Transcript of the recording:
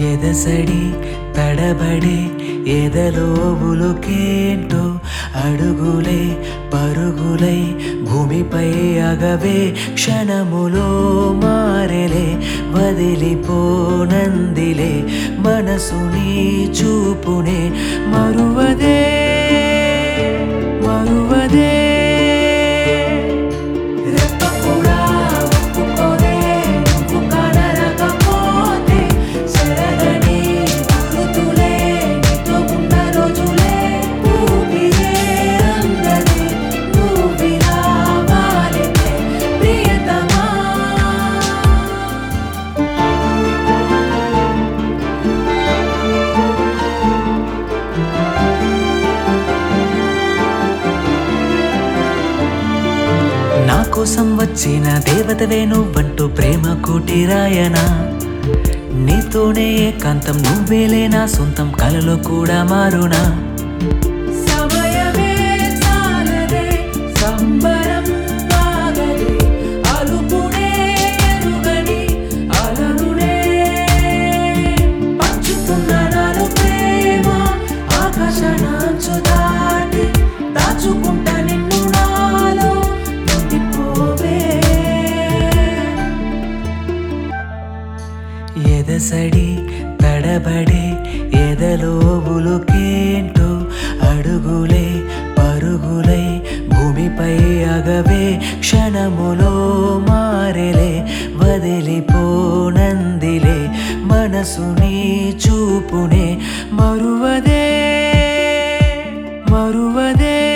ఎదసడి తడబడే ఎదలో ఉలుకేంటో అడుగులే పరుగులై భూమిపై అగవే క్షణములో మారెలే వదిలిపోనందిలే మనసుని చూపునే మరువదే మరువదే రెప్ప కూడా ఒప్పుకోదే నువ్వు కనరకపోతే సరగని గురుతులే నీతో ఉన్న రోజులే ఊపిరే అందదే నువ్విలా మారితే ప్రియతమా నా కోసం వచ్చిన దేవతవే నువ్వంటూ ప్రేమ కుటీరాయనా నీతోనే ఏకాంతం నువ్వేలే నా సొంతం కలలో కూడా మారునా సమయమే చాలదే సంబరం ఆగదే అలుపునే ఎరుగని అలరునే పంచుతున్న నాలో ప్రేమ ఆకాశనాంచు దాటి దాచుకుంటా నిన్ను నాలో నిండిపోవే ఎదసడి తడబడే ఎదలో ఉలుకేంటో అడుగులే పరుగులై భూమిపై అగవే క్షణములో మారెలే వదిలిపోనందిలే మనసుని చూపునే మరువదే మరువదే